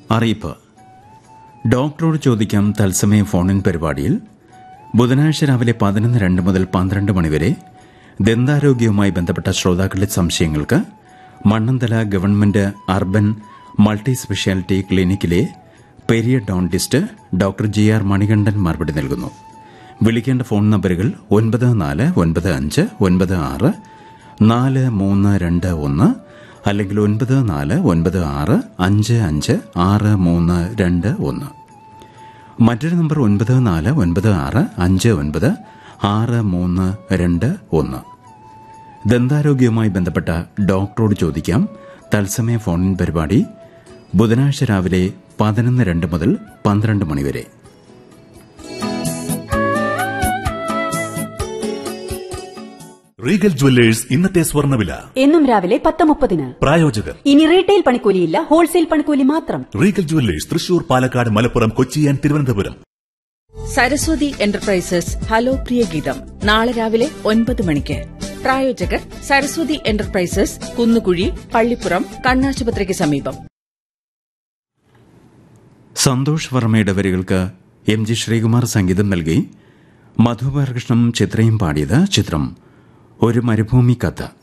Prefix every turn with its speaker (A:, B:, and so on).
A: അറിയിപ്പ് ഡോക്ടറോട് ചോദിക്കാം തത്സമയ ഫോണിൻ പരിപാടിയിൽ ബുധനാഴ്ച രാവിലെ പതിനൊന്ന് രണ്ട് മുതൽ പന്ത്രണ്ട് മണിവരെ ദന്താരോഗ്യവുമായി ബന്ധപ്പെട്ട ശ്രോതാക്കളുടെ സംശയങ്ങൾക്ക് Mannanthala government urban multi speciality ക്ലിനിക്കിലെ periodontist doctor G R Manikandan മറുപടി നൽകുന്നു വിളിക്കേണ്ട ഫോൺ നമ്പറുകൾ ഒൻപത് നാല് ഒൻപത് അഞ്ച് ഒൻപത് ആറ് നാല് മൂന്ന് രണ്ട് ഒന്ന് അല്ലെങ്കിൽ ഒൻപത് നാല് ഒൻപത് ആറ് അഞ്ച് അഞ്ച് ആറ് മൂന്ന് രണ്ട് ഒന്ന് മറ്റൊരു നമ്പർ ഒൻപത് നാല് ഒൻപത് ആറ് അഞ്ച് ഒൻപത് ആറ് മൂന്ന് രണ്ട് ഒന്ന് ദന്താരോഗ്യവുമായി ബന്ധപ്പെട്ട ഡോക്ടറോട് ചോദിക്കാം തത്സമയ ഫോണിൻ പരിപാടി ബുധനാഴ്ച രാവിലെ പതിനൊന്ന് രണ്ട് മുതൽ പന്ത്രണ്ട് മണിവരെ
B: റീഗൽ ജുവല്ലേഴ്സ് ഇന്നത്തെ സ്വർണ്ണവില
C: എന്നും രാവിലെ പത്ത് മുപ്പതിന്
B: പ്രായോജകർ
C: ഇനി റീറ്റെയിൽ പണിക്കൂലിയില്ല ഹോൾസെയിൽ പണിക്കൂലി മാത്രം
B: Regal jewellers Thrissur Palakkad Malappuram Kochi and Thiruvananthapuram
D: Saraswati enterprises hello പ്രിയ ഗീതം നാളെ രാവിലെ ഒൻപത് മണിക്ക് പ്രായോജകർ സരസ്വതി എന്റർപ്രൈസസ് കുന്നുകുഴി പള്ളിപ്പുറം കണ്ണാശുപത്രിക്ക് സമീപം
A: സന്തോഷ് വർമ്മയുടെ വരികൾക്ക് എം ജി ശ്രീകുമാർ സംഗീതം നൽകി മധുബാലകൃഷ്ണനും ചിത്രയും പാടിയത് ചിത്രം ഒരു മരുഭൂമി കഥ